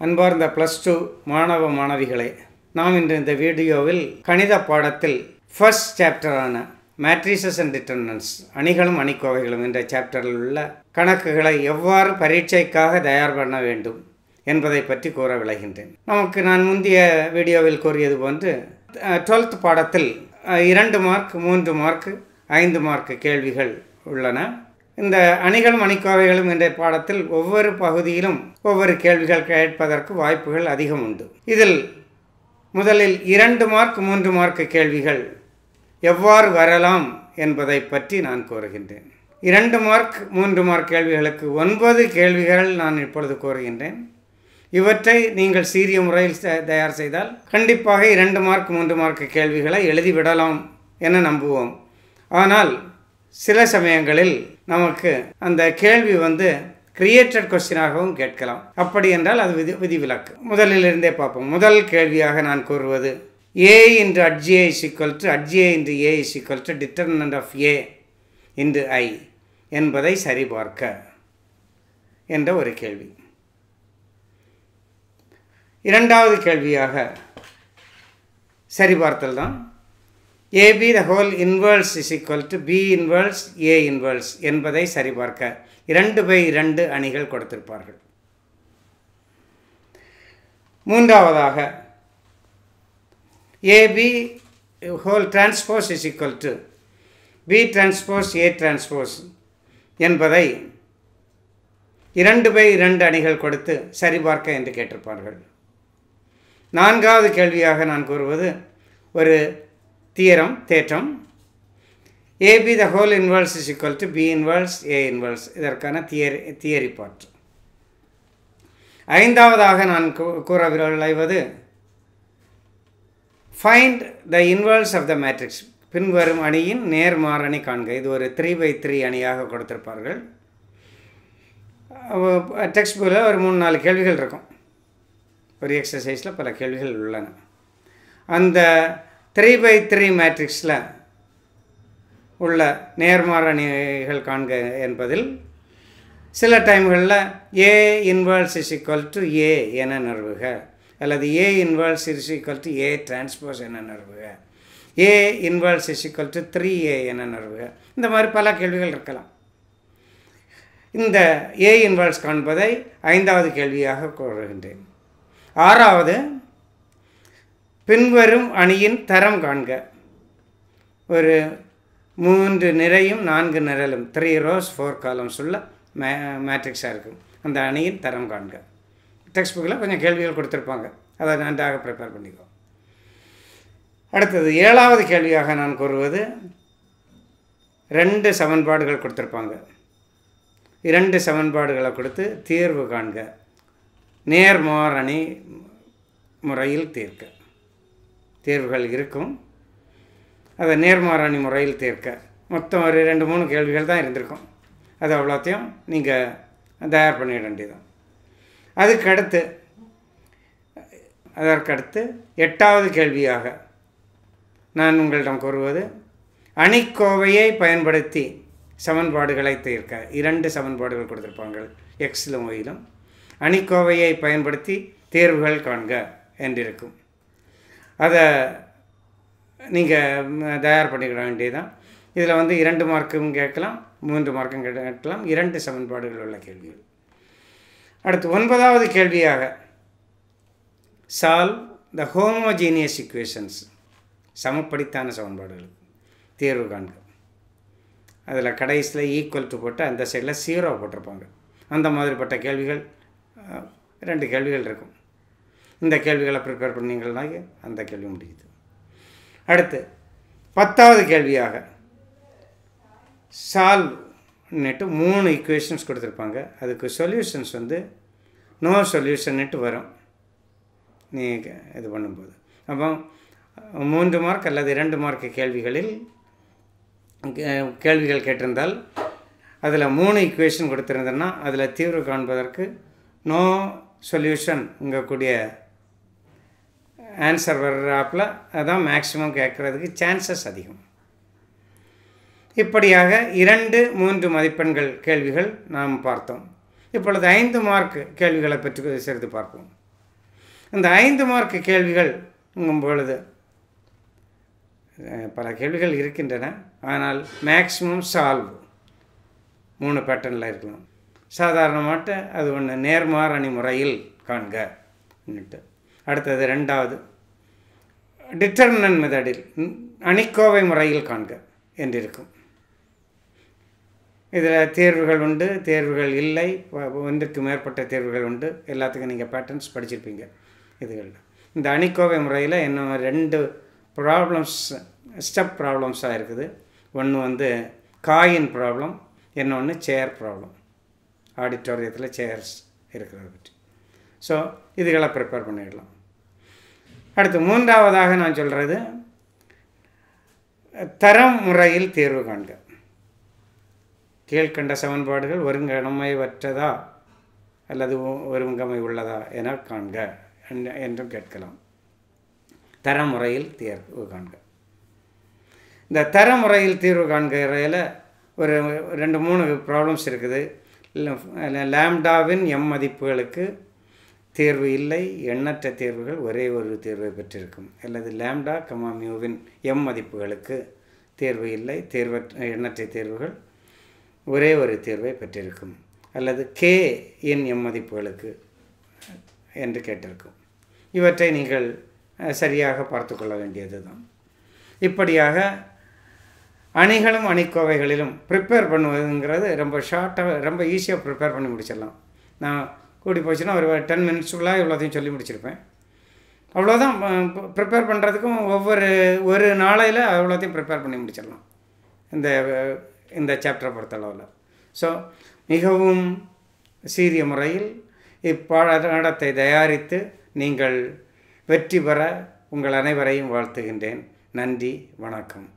அன்பார்ந்த plus two மாணவ மாணவிகளே நாம் இன்று இந்த வீடியோவில் கணித பாடத்தில் ஃபர்ஸ்ட் சாப்டரான மேட்ரிசஸ் அண்ட் டிட்டர்மினன்ஸ் அணிகளும் அணிக்கோவைகளும் என்ற சாப்டரில் உள்ள கணக்குகளை எவ்வாறு பரீட்சைக்காக தயார் பண்ண வேண்டும் என்பதை பற்றி கூற விளைகின்றேன் நமக்கு நான் முந்தைய வீடியோவில் கூறியது போன்று டுவெல்த் பாடத்தில் அஹ், இரண்டு மார்க் மூன்று மார்க் ஐந்து மார்க் கேள்விகள் உள்ளன இந்த அணிகளும் அணிக்கோவைகளும் என்ற பாடத்தில் ஒவ்வொரு பகுதியிலும் ஒவ்வொரு கேள்விகள் கேட்பதற்கு வாய்ப்புகள் அதிகம் உண்டு இதில் முதலில் இரண்டு மார்க் மூன்று மார்க் கேள்விகள் எவ்வாறு வரலாம் என்பதை பற்றி நான் கூறுகின்றேன் இரண்டு மார்க் மூன்று மார்க் கேள்விகளுக்கு ஒன்பது கேள்விகள் நான் இப்பொழுது கூறுகின்றேன் இவற்றை நீங்கள் சீரிய முறையில் செ- தயார் செய்தால் கண்டிப்பாக இரண்டு மார்க் மூன்று மார்க் கேள்விகளை எழுதிவிடலாம் என நம்புவோம் ஆனால் சில சமயங்களில் நமக்கு அந்த கேள்வி வந்து கிரியேட்டட் கொஸ்டினாகவும் கேட்கலாம் அப்படி என்றால் அது விதி விதிவிலக்கு முதலில் இருந்தே பார்ப்போம் முதல் கேள்வியாக நான் கூறுவது A into adj is equal to adj into A is equal to determinant of A into I என்பதை சரிபார்க்க என்ற ஒரு கேள்வி இரண்டாவது கேள்வியாக சரிபார்த்தல் தான் AB the whole inverse is equal to B inverse A inverse என்பதை சரிபார்க்க இரண்டு பை இரண்டு அணிகள் கொடுத்திருப்பார்கள் மூன்றாவதாக AB whole transpose is equal to B transpose A transpose என்பதை இரண்டு பை இரண்டு அணிகள் கொடுத்து சரிபார்க்க என்று கேட்டிருப்பார்கள் நான்காவது கேள்வியாக நான் கூறுவது ஒரு தியரம் தேற்றம் AB the whole inverse is equal to B inverse A inverse இதற்கான தியரி தியரி பாட்டு ஐந்தாவதாக நான் கூ- கூற விளைவது find the inverse of the matrix பின்வரும் அணியின் நேர்மாறணி காண்க இது ஒரு த்ரீ பை த்ரீ அணியாக கொடுத்திருப்பார்கள் டெக்ஸ்ட் புக்கில் ஒரு மூணு நாலு கேள்விகள் இருக்கும் ஒரு எக்ஸசைஸில் பல கேள்விகள் உள்ளன அந்த த்ரீ பை த்ரீ மேட்ரிக்ஸில் உள்ள நேர்மாறணிகள் காண்க என்பதில் சில டைம்களில் A inverse is equal to A என நிறுவுக அல்லது A inverse is equal to A transpose என நிறுவுக A inverse is equal to three A என நிறுவுக இந்த மாதிரி பல கேள்விகள் இருக்கலாம் இந்த ஏ இன்வர்ஸ் காண்பதை ஐந்தாவது கேள்வியாக கூறுகின்றேன் ஆறாவது பின்வரும் அணியின் தரம் காண்க ஒரு மூன்று நிறையும் நான்கு நிரலும் த்ரீ ரோஸ் ஃபோர் காலம்ஸ் உள்ள மே மேட்ரிக்ஸாக இருக்கும் அந்த அணியின் தரம் காண்க டெக்ஸ்ட் புக்கில் கொஞ்சம் கேள்விகள் கொடுத்துருப்பாங்க அதை நன்றாக ப்ரிப்பேர் பண்ணிக்கோ அடுத்தது ஏழாவது கேள்வியாக நான் கூறுவது ரெண்டு சமன்பாடுகள் கொடுத்துருப்பாங்க இரண்டு சமன்பாடுகளை கொடுத்து தீர்வு காண்க நேர்மாறணி முறையில் தீர்க்க தீர்வுகள் இருக்கும் அதை நேர்மாறணி முறையில் தீர்க்க மொத்தம் ஒரு ரெண்டு மூணு கேள்விகள் தான் இருந்திருக்கும் அது அவ்வளோத்தையும் நீங்கள் தயார் பண்ணிட வேண்டியதான் அதுக்கு அடுத்து அதற்கடுத்து எட்டாவது கேள்வியாக நான் உங்களிடம் கூறுவது அணிக்கோவையை பயன்படுத்தி சமன்பாடுகளை தீர்க்க இரண்டு சமன்பாடுகள் கொடுத்திருப்பாங்க எக்ஸிலும் ஒயிலும் அணிக்கோவையை பயன்படுத்தி தீர்வுகள் காண்க என்றிருக்கும் அதை நீங்கள் தயார் பண்ணிக்கிட வேண்டியதுதான் இதில் வந்து இரண்டு மார்க்கும் கேட்கலாம் மூன்று மார்க்கும் கேட்கலாம் இரண்டு சமன்பாடுகள் உள்ள கேள்விகள் அடுத்து ஒன்பதாவது கேள்வியாக சால்வ் த ஹோமோஜீனியஸ் இக்குவேஷன்ஸ் சமப்படித்தான சமன்பாடுகள் தீர்வு காண்க அதில் கடைசியில் ஈக்குவல் டு போட்டு அந்த சைடில் ஜீரோ போட்டிருப்பாங்க அந்த மாதிரிப்பட்ட கேள்விகள் அஹ், ரெண்டு கேள்விகள் இருக்கும் இந்த கேள்விகளை ப்ரிப்பேர் பண்ணீங்கன்னா அந்த கேள்வி முடியுது அடுத்து பத்தாவது கேள்வியாக சால்வ்னுட்டு மூணு ஈக்குவேஷன்ஸ் கொடுத்துருப்பாங்க அதுக்கு சொல்யூஷன்ஸ் வந்து நோ சொல்யூஷன்னுட்டு வரும் நீ இது பண்ணும்போது அப்போ மூன்று மார்க் அல்லது இரண்டு மார்க் கேள்விகளில் கே- கேள்விகள் கேட்டிருந்தால் அதில் மூணு ஈக்குவேஷன் கொடுத்துருந்தேன்னா அதில் தீர்வு காண்பதற்கு நோ சொல்யூஷன் கூடிய ஆன்சர் வர்றாப்பில் அதான் மேக்ஸிமம் கேட்குறதுக்கு சான்சஸ் அதிகம் இப்படியாக இரண்டு மூன்று மதிப்பெண்கள் கேள்விகள் நாம் பார்த்தோம் இப்பொழுது ஐந்து மார்க் கேள்விகளை பற்றி சிறிது பார்ப்போம் இந்த ஐந்து மார்க் கேள்விகள் பொழுது அஹ், பல கேள்விகள் இருக்கின்றன ஆனால் மேக்ஸிமம் சால்வ் மூணு பேட்டர்னில் இருக்கலாம் சாதாரணமாட்ட அது ஒன்று நேர்மாறணி முறையில் காண்க ன்னுட்டு. அடுத்தது ரெண்டாவது டிட்டர்மினன் மெத்தடில் அணிக்கோவை முறையில் காண்க என்றிருக்கும் இதில் தேர்வுகள் உண்டு தேர்வுகள் இல்லை ஒ- ஒன்றுக்கு மேற்பட்ட தேர்வுகள் உண்டு எல்லாத்துக்கும் நீங்கள் பேட்டர்ன்ஸ் படிச்சிருப்பீங்க இதுகளில் இந்த அணிக்கோவை முறையில் இன்னும் ரெண்டு ப்ராப்ளம்ஸ் ஸ்டெப் ப்ராப்ளம்ஸாக இருக்குது ஒன்று வந்து காயின் ப்ராப்ளம் இன்னொன்று சேர் ப்ராப்ளம் ஆடிட்டோரியத்தில் சேர்ஸ் இருக்கிறத பற்றி ஸோ இதுகளை ப்ரிப்பேர் பண்ணிடலாம் அடுத்து மூன்றாவதாக நான் சொல்கிறது தரம் முறையில் தேர்வு காண்க கீழ்கண்ட சமன்பாடுகள் ஒருங்கமைவற்றதா அல்லது ஒ- ஒருங்கமை உள்ளதா என காண்க என்று- என்றும் கேட்கலாம் தரமுறையில் தேர்வு காண்க இந்த தரமுறையில் தீர்வு காண்கையில் ஒரு ரெண்டு மூணு ப்ராப்ளம்ஸ் இருக்குது ல- லாம்டாவின் எம் மதிப்புகளுக்கு தேர்வு இல்லை எண்ணற்ற தேர்வுகள் ஒரே ஒரு தேர்வை பெற்றிருக்கும் அல்லது லாம்டா கமா மியூவின் எம் மதிப்புகளுக்கு தேர்வு இல்லை தேர்வற்ற எண்ணற்ற தேர்வுகள் ஒரே ஒரு தேர்வை பெற்றிருக்கும் அல்லது கே இன் எம் மதிப்புகளுக்கு என்று கேட்டிருக்கும் இவற்றை நீங்கள் அஹ், சரியாக பார்த்து கொள்ள வேண்டியது தான் இப்படியாக அணிகளும் அணிக்கோவைகளிலும் ப்ரிப்பேர் பண்ணுவதுங்கிறது ரொம்ப ஷார்ட்டாக ரொம்ப ஈஸியாக ப்ரிப்பேர் பண்ணி முடிச்சிடலாம் நான் கூடி போச்சுன்னா ஒரு டென் மினிட்ஸுக்குள்ளே இவ்வளோத்தையும் சொல்லி முடிச்சிருப்பேன் அவ்வளோதான் ப்ரிப்பேர் பண்ணுறதுக்கும் ஒவ்வொரு ஒரு நாளையில் அவ்வளோத்தையும் ப்ரிப்பேர் பண்ணி முடிச்சிடலாம் இந்த அஹ், இந்த சாப்டரை பொறுத்தளவில் ஸோ மிகவும் சீரிய முறையில் இப்பாடத்தை தயாரித்து நீங்கள் வெற்றி பெற உங்கள் அனைவரையும் வாழ்த்துகின்றேன் நன்றி வணக்கம்